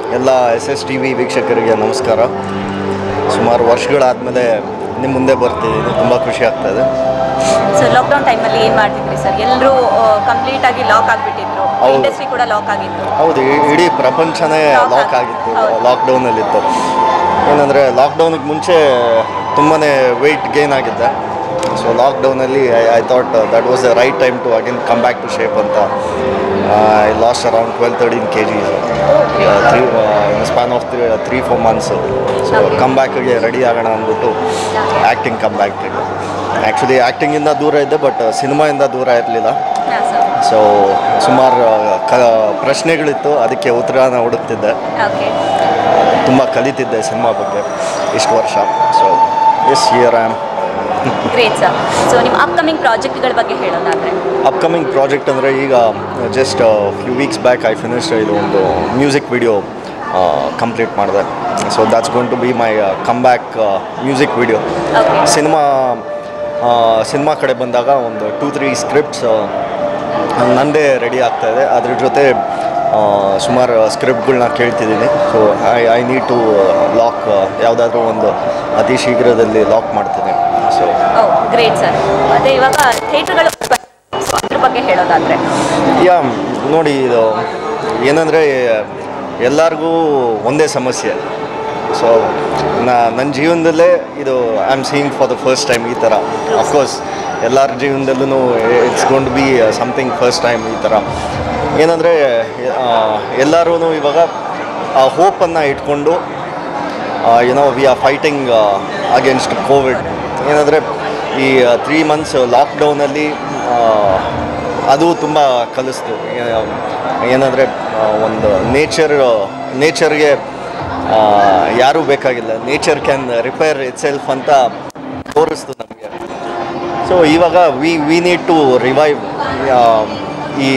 ಎಲ್ಲ S S T V ವೀಕ್ಷಕರಿಗೆ ನಮಸ್ಕಾರ ಸುಮಾರು ವರ್ಷಗಳಾದಮೇಲೆ ನಿಮ್ಮ ಮುಂದೆ ಬರ್ತಿದ್ದೀನಿ ತುಂಬ ಖುಷಿ ಆಗ್ತಾ ಇದೆ ಸೊ ಲಾಕ್ಡೌನ್ ಟೈಮಲ್ಲಿ ಏನು ಮಾಡ್ತಿದ್ರಿ ಸರ್ ಎಲ್ಲರೂ ಕಂಪ್ಲೀಟ್ ಆಗಿ ಲಾಕ್ ಆಗಿಬಿಟ್ಟಿದ್ರು ಹೌದು. ಇಂಡಸ್ಟ್ರಿ ಕೂಡ ಲಾಕ್ ಆಗಿತ್ತು ಹೌದು ಈ- ಇಡೀ ಪ್ರಪಂಚನೇ Lock ಲಾಕ್ ಆಗಿತ್ತು. ಆಗಿತ್ತು ಹೌದು. ಲಾಕ್ಡೌನಲ್ಲಿತ್ತು ಏನಂದರೆ ಲಾಕ್ಡೌನಿಗೆ ಮುಂಚೆ ತುಂಬಾ ವೆಯ್ಟ್ ಗೇನ್ ಆಗಿದ್ದೆ ಸೊ ಲಾಕ್ಡೌನಲ್ಲಿ I thought that was the right time to again come back to shape ಅಂತ I lost around twelve thirteen K Gs three span of three three four months so Okay. Come ಬ್ಯಾಕಿಗೆ ready ಆಗೋಣ ಅಂದ್ಬಿಟ್ಟು acting come back actually ಆ್ಯಕ್ಟಿಂಗಿಂದ ದೂರ ಇದ್ದೆ but ಸಿನಿಮಾಯಿಂದ ದೂರ ಇರಲಿಲ್ಲ ಹಾಂ ಸರ್ ಸೊ ಸುಮಾರು ಕ ಪ್ರಶ್ನೆಗಳಿತ್ತು ಅದಕ್ಕೆ ಉತ್ತರನ ಹುಡುಕ್ತಿದ್ದೆ ಓಕೆ ತುಂಬ ಕಲಿತಿದ್ದೆ ಸಿನಿಮಾ ಬಗ್ಗೆ ಇಷ್ಟು ವರ್ಷ so yes year am great sir so ನಿಮ್ಮ ಅಪ್ಕಮಿಂಗ್ ಪ್ರಾಜೆಕ್ಟ್ಗಳ ಬಗ್ಗೆ ಹೇಳೋದಾದರೆ ಅಪ್ಕಮಿಂಗ್ ಪ್ರಾಜೆಕ್ಟ್ ಅಂದರೆ ಈಗ just few weeks back I finished ಇದು ಒಂದು ಮ್ಯೂಸಿಕ್ ವಿಡಿಯೋ ಕಂಪ್ಲೀಟ್ ಮಾಡಿದೆ so that's gonna be my come back music video okay cinema cinema ಕಡೆ ಬಂದಾಗ ಒಂದು ಟೂ ತ್ರೀ ಸ್ಕ್ರಿಪ್ಟ್ಸ್ ನಂದೇ ರೆಡಿ ಆಗ್ತಾ ಇದೆ ಅದ್ರ ಜೊತೆ ಆ, ಸುಮಾರು ಸ್ಕ್ರಿಪ್ಟ್ಗಳನ್ನ ಕೇಳ್ತಿದ್ದೀನಿ so I I need to lock ಯಾವುದಾದ್ರೂ ಒಂದು ಅತಿ ಶೀಘ್ರದಲ್ಲಿ ಲಾಕ್ ಮಾಡ್ತೀನಿ ಸೊ ಓ ಗ್ರೇಟ್ ಸರ್ ಅದೇ ಇವಾಗ ಥಿಯೇಟ್ರ್ಗಳು ಸೊ ಅದ್ರ ಬಗ್ಗೆ ಹೇಳೋದಾದರೆ ಯಾ ನೋಡಿ ಇದು ಏನಂದರೆ ಎಲ್ಲರಿಗೂ ಒಂದೇ ಸಮಸ್ಯೆ ಸೊ ನಾ ನನ್ನ ಜೀವನದಲ್ಲೇ ಇದು I am seeing for the first time ಈ ಥರ ಅಫ್ಕೋರ್ಸ್ ಎಲ್ಲರ ಜೀವನದಲ್ಲೂ it's gonna be something first time ಈ ಥರ ಏನಂದರೆ ಎಲ್ಲರೂ ಇವಾಗ ಆ ಹೋಪನ್ನು ಇಟ್ಕೊಂಡು you know we are fighting against COVID ಏನಂದರೆ ಈ ತ್ರೀ ಮಂತ್ಸ್ ಲಾಕ್ಡೌನಲ್ಲಿ ಅದು ತುಂಬ ಕಲಿಸ್ತು ಏನಂದರೆ ಒಂದು ನೇಚರ್ ನೇಚರ್ಗೆ ಯಾರೂ ಬೇಕಾಗಿಲ್ಲ nature can repair itself ಅಂತ ತೋರಿಸ್ತು ನಮಗೆ ಸೊ ಇವಾಗ we we need to revive ಈ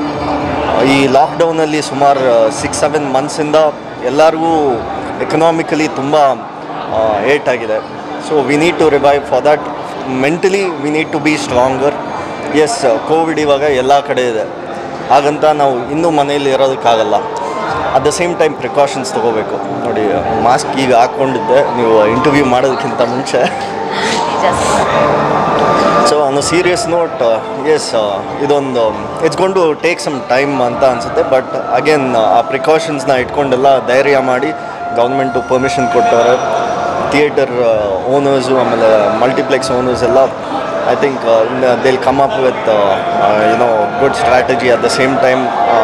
ಈ ಲಾಕ್ಡೌನಲ್ಲಿ ಸುಮಾರು ಸಿಕ್ಸ್ ಸೆವೆನ್ ಮಂತ್ಸಿಂದ ಎಲ್ಲರಿಗೂ ಎಕನಾಮಿಕಲಿ ತುಂಬ ಏಟ್ ಆಗಿದೆ so we need to revive for that mentally we need to be stronger as COVID ಇವಾಗ ಎಲ್ಲ ಕಡೆ ಇದೆ ಹಾಗಂತ ನಾವು ಇನ್ನೂ ಮನೆಯಲ್ಲಿ ಇರೋದಕ್ಕಾಗಲ್ಲ at the same time precautions ತೊಗೋಬೇಕು ನೋಡಿ ಮಾಸ್ಕ್ ಈಗ ಹಾಕ್ಕೊಂಡಿದ್ದೆ ನೀವು ಇಂಟರ್ವ್ಯೂ ಮಾಡೋದಕ್ಕಿಂತ ಮುಂಚೆ ನಿಜ sir so on serious note yes ಇದೊಂದು it's gonna take some time ಅಂತ ಅನಿಸುತ್ತೆ ಬಟ್ ಅಗೇನ್ ಆ ಪ್ರಿಕಾಷನ್ಸ್ನ ಇಟ್ಕೊಂಡೆಲ್ಲ ಧೈರ್ಯ ಮಾಡಿ ಗೌರ್ಮೆಂಟು ಪರ್ಮಿಷನ್ ಕೊಟ್ಟವ್ರೆ ಥಿಯೇಟರ್ ಓನರ್ಸು ಆಮೇಲೆ ಮಲ್ಟಿಪ್ಲೆಕ್ಸ್ ಓನರ್ಸ್ ಎಲ್ಲ I think they'll come up with you know good strategy at the same time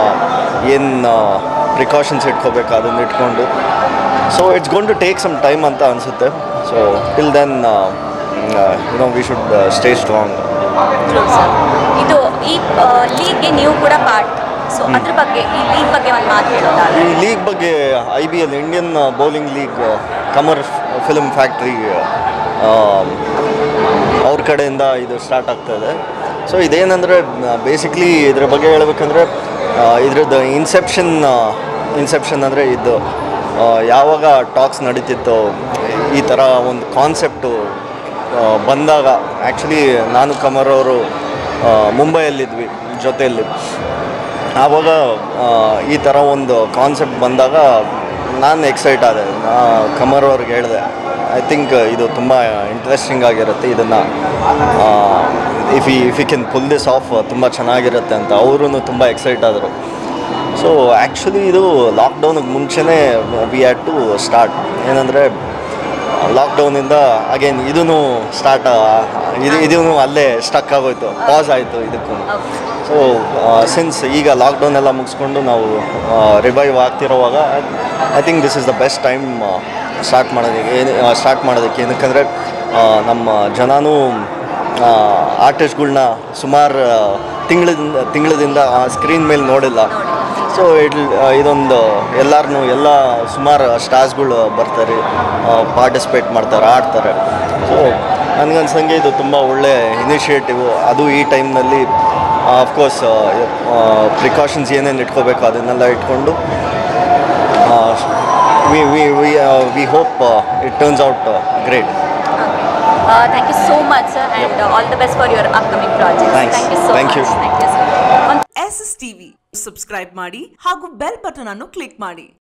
ಏನು ಪ್ರಿಕಾಷನ್ಸ್ ಇಟ್ಕೋಬೇಕು ಅದನ್ನು ಇಟ್ಕೊಂಡು so it's gonna take some time ಅಂತ ಅನಿಸುತ್ತೆ so till then you know we should stay strong true sir ಇದು ಈ ಲೀಗ್ಗೆ ನೀವು ಕೂಡ ಪಾರ್ಟ್ ಸೊ ಅದ್ರ ಬಗ್ಗೆ ಈ ಲೀಗ್ ಬಗ್ಗೆ ಒಂದು ಮಾತು ಹೇಳೋದಾದರೆ ಈ ಲೀಗ್ ಬಗ್ಗೆ I B L Indian bowling league Kamar film factory ಅವ್ರ ಕಡೆಯಿಂದ ಇದು ಸ್ಟಾರ್ಟ್ ಆಗ್ತಾ ಇದೆ ಸೊ ಇದೇನೆಂದರೆ ಬೇಸಿಕ್ಲಿ ಇದ್ರ ಬಗ್ಗೆ ಹೇಳ್ಬೇಕಂದ್ರೆ ಇದ್ರದ್ದು ಇನ್ಸೆಪ್ಷನ್ ಇನ್ಸೆಪ್ಷನ್ ಅಂದರೆ ಇದು ಆ, ಯಾವಾಗ ಟಾಕ್ಸ್ ನಡೀತಿತ್ತೋ ಈ ಥರ ಒಂದು ಕಾನ್ಸೆಪ್ಟು ಬಂದಾಗ ಆ್ಯಕ್ಚುಲಿ ನಾನು ಕಮರ್ ಅವರು ಆ, ಮುಂಬೈಯಲ್ಲಿದ್ವಿ ಜೊತೆಯಲ್ಲಿ ಆವಾಗ ಆ, ಈ ಥರ ಒಂದು ಕಾನ್ಸೆಪ್ಟ್ ಬಂದಾಗ ನಾನು ಎಕ್ಸೈಟ್ ಆದೆ ನಾ ಕಮರ್ ಅವ್ರಿಗೆ ಹೇಳಿದೆ ಐ ಥಿಂಕ್ ಇದು ತುಂಬ ಇಂಟ್ರೆಸ್ಟಿಂಗ್ ಆಗಿರುತ್ತೆ ಇದನ್ನು ಇಫ್ ಈ if you can pull this off ತುಂಬ ಚೆನ್ನಾಗಿರುತ್ತೆ ಅಂತ ಅವರೂ ತುಂಬ ಎಕ್ಸೈಟ್ ಆದರು ಸೊ ಆ್ಯಕ್ಚುಲಿ ಇದು ಲಾಕ್ಡೌನಿಗೆ ಮುಂಚೆನೇ ವಿ ಹ್ಯಾಡ್ ಟು ಸ್ಟಾರ್ಟ್ ಏನಂದರೆ ಲಾಕ್ಡೌನಿಂದ ಅಗೇನ್ ಇದೂ ಸ್ಟಾರ್ಟ್ ಇದು ಇದೂ ಅಲ್ಲೇ ಸ್ಟಕ್ ಆಗೋಯ್ತು ಪಾಸ್ ಆಯಿತು ಇದಕ್ಕೂ ಸೊ ಸಿನ್ಸ್ ಈಗ ಲಾಕ್ಡೌನ್ ಎಲ್ಲ ಮುಗಿಸ್ಕೊಂಡು ನಾವು ರಿವೈವ್ ಆಗ್ತಿರೋವಾಗ I think this is the best time start ಮಾಡೋದಕ್ಕೆ ಏನು ಸ್ಟಾರ್ಟ್ ಮಾಡೋದಕ್ಕೆ ಏನಕ್ಕಂದರೆ ನಮ್ಮ ಜನನೂ ಆರ್ಟಿಸ್ಟ್ಗಳ್ನ ಸುಮಾರು ತಿಂಗಳದಿಂದ ತಿಂಗಳದಿಂದ ಸ್ಕ್ರೀನ್ ಮೇಲೆ ನೋಡಿಲ್ಲ ಸೊ ಇಟ್ ಇದೊಂದು ಎಲ್ಲರನ್ನೂ ಎಲ್ಲ ಸುಮಾರು ಸ್ಟಾರ್ಸ್ಗಳು ಬರ್ತಾರೆ ಪಾರ್ಟಿಸಿಪೇಟ್ ಮಾಡ್ತಾರೆ ಆಡ್ತಾರೆ ಸೊ ನನಗನ್ಸಂಗೆ ಇದು ತುಂಬ ಒಳ್ಳೆ ಇನಿಷಿಯೇಟಿವ್ ಅದು ಈ ಟೈಮ್ನಲ್ಲಿ ಅಫ್ಕೋರ್ಸ್ ಪ್ರಿಕಾಷನ್ಸ್ ಏನೇನು ಇಟ್ಕೋಬೇಕು ಅದನ್ನೆಲ್ಲ ಇಟ್ಕೊಂಡು we we we we hope it turns out great thank you so much sir and all the best for your upcoming project Thanks. Thank you so Thank much you. Thank you sir S S TV subscribe ಮಾಡಿ ಹಾಗೂ bell button ಅನ್ನು click ಮಾಡಿ